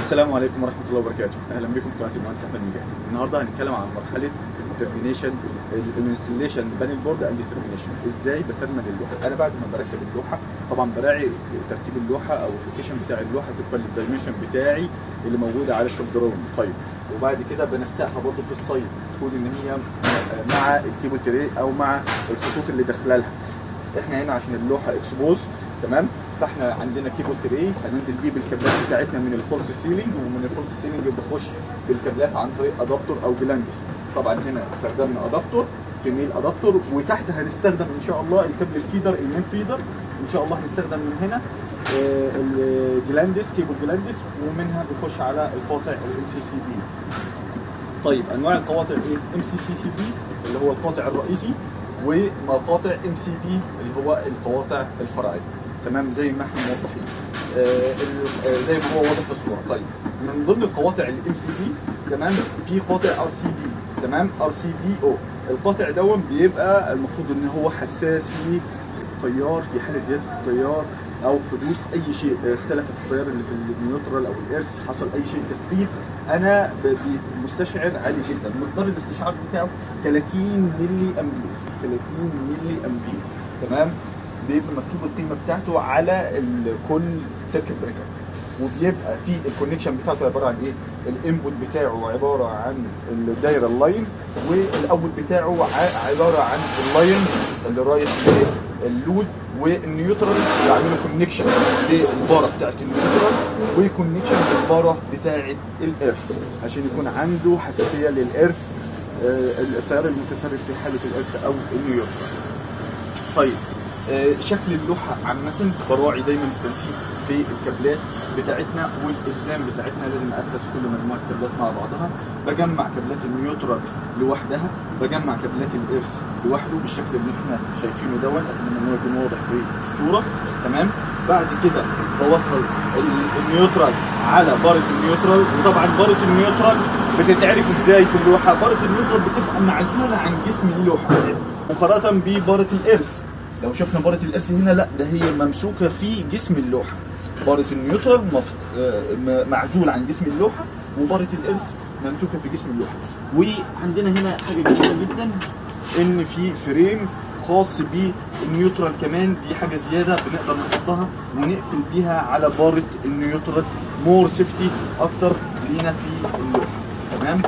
السلام عليكم ورحمه الله وبركاته اهلا بكم في قناه المهندس احمد مجاهد النهارده هنتكلم عن مرحله الترمينيشن الانستليشن بانل بورد اند ترمينيشن ازاي بترمن اللوحه انا بعد ما بركب اللوحه طبعا براعي ترتيب اللوحه او اللوكيشن بتاع اللوحه طبقا للدايمنشن بتاعي اللي موجوده على الشوب دراون طيب وبعد كده بنسقها برضه في الصيد تكون ان هي مع الكيبل تري او مع الخطوط اللي داخله لها احنا هنا عشان اللوحه اكسبوز تمام فاحنا عندنا كيبل تري هننزل بيه بالكابلات بتاعتنا من الفولس سيلينج ومن الفولس سيلينج بخش بالكابلات عن طريق ادابتور او جلاندس طبعا هنا استخدمنا ادابتور في ميل ادابتور وتحت هنستخدم ان شاء الله الكابل الفيدر المين فيدر ان شاء الله هنستخدم من هنا آه، الجلاندس كيبل جلاندس ومنها بنخش على القاطع الام سي سي بي طيب انواع القواطع ايه ام سي سي سي بي اللي هو القاطع الرئيسي ومقاطع ام سي بي اللي هو القواطع الفرعيه تمام زي ما احنا موضحين آه، ال- آه، زي ما هو واضح في الصوره طيب من ضمن القواطع الام سي بي تمام في قاطع ار سي بي تمام ار سي بي او القاطع دون بيبقى المفروض ان هو حساس للتيار في حاله زياده التيار او حدوث اي شيء آه، اختلفت التيار اللي في النيوترال او الارث حصل اي شيء تسريب انا ب- ب- مستشعر عالي جدا مقدار الاستشعار بتاعه 30 ملي امبير 30 ملي امبير تمام بيبقى مكتوب القيمه بتاعته على ال- كل سيركت بريكر وبيبقى في الكونكشن بتاعته عباره عن ايه؟ الانبوت بتاعه عباره عن الدايره اللاين والاوت بتاعه ع- عباره عن اللاين اللي رايح للود والنيوترال يعملوا كونكشن للباره بتاعت النيوترال وكونكشن للباره بتاعت الارث عشان يكون عنده حساسيه للارث آه، التيار المتسرب في حاله الارث او النيوترال. طيب آه، شكل اللوحه عامه براعي دايما التنسيق في الكابلات بتاعتنا والالزام بتاعتنا لازم افرز كل مجموعه كابلات مع بعضها بجمع كابلات النيوترال لوحدها بجمع كابلات الارث لوحده بالشكل اللي احنا شايفينه دون اتمنى ان هو يكون واضح في الصوره تمام بعد كده بوصل ال- النيوترال على بارة النيوترال وطبعا بارة النيوترال بتتعرف ازاي في اللوحه بارة النيوترال بتبقى معزوله عن جسم اللوحه مقارنه ببارة الارث لو شفنا بارة الارث هنا لا ده هي ممسوكه في جسم اللوحه بارة النيوترال مف... آه، م- معزول عن جسم اللوحه وبارة الارث ممسوكه في جسم اللوحه وعندنا هنا حاجه جميله جدا ان في فريم خاص بالنيوترال كمان دي حاجه زياده بنقدر نحطها ونقفل بيها على بارة النيوترال مور سيفتي اكتر لينا في اللوحه تمام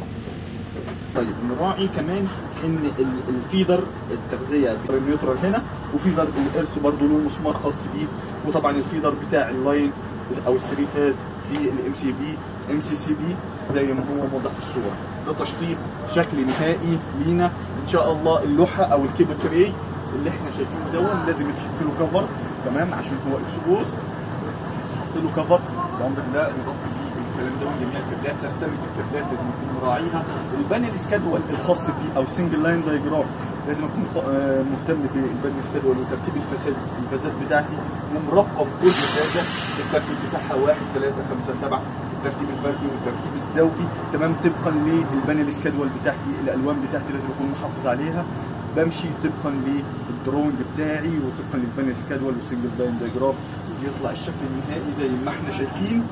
طيب نراعي كمان ان ال- الفيدر التغذيه النيوترال هنا وفيدر الارث برضه له مسمار خاص بيه وطبعا الفيدر بتاع اللاين او الثري فاز في الام سي بي ام سي سي بي زي ما هو موضح في الصوره ده تشطيب شكل نهائي لينا ان شاء الله اللوحه او الكيبل تري اللي احنا شايفينه دون لازم يتحط له كفر تمام عشان هو اكسبوز نحط له كفر بامر الله نغطي بيه الكلام ده جميع الكابلات سيستمة الكابلات لازم نكون مراعيها البانل سكادول الخاص بيه او السنجل لاين دايجرام لازم اكون خ- آه، مهتم بالبانل سكادول وترتيب الفساد الفازات بتاعتي ومرقم كل فازه الترتيب بتاعها 1 3 5 7 الترتيب الفردي والترتيب الزوجي تمام طبقا للبانل سكادول بتاعتي الالوان بتاعتي لازم اكون محافظ عليها بمشي طبقا للدرونج بتاعي وطبقا للبانل سكادول والسنجل لاين دايجرام يطلع الشكل النهائي زي ما احنا شايفين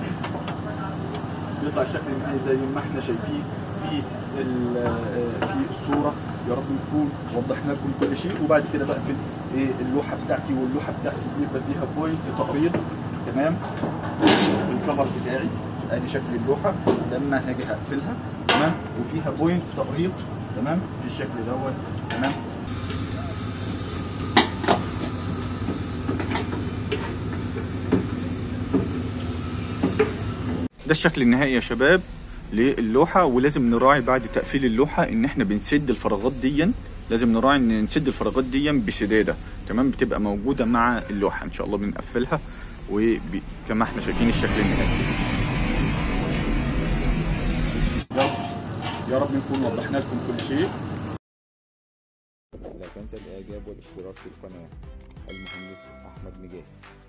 يطلع الشكل النهائي زي ما احنا شايفين في ال- آه، في الصوره يا رب نكون وضحنا لكم كل شيء وبعد كده بقفل ايه اللوحه بتاعتي واللوحه بتاعتي بيبقى فيها بوينت تقريض تمام في الكفر بتاعي ادي شكل اللوحه لما هاجي هقفلها تمام وفيها بوينت تقريض تمام في الشكل دوت تمام ده الشكل النهائي يا شباب للوحه ولازم نراعي بعد تقفيل اللوحه ان احنا بنسد الفراغات دي لازم نراعي ان نسد الفراغات دي بسداده تمام بتبقى موجوده مع اللوحه ان شاء الله بنقفلها وكما احنا شايفين الشكل النهائي يا رب يا رب نكون وضحنا لكم كل شيء لا تنسى الإعجاب والاشتراك في القناة المهندس أحمد مجاهد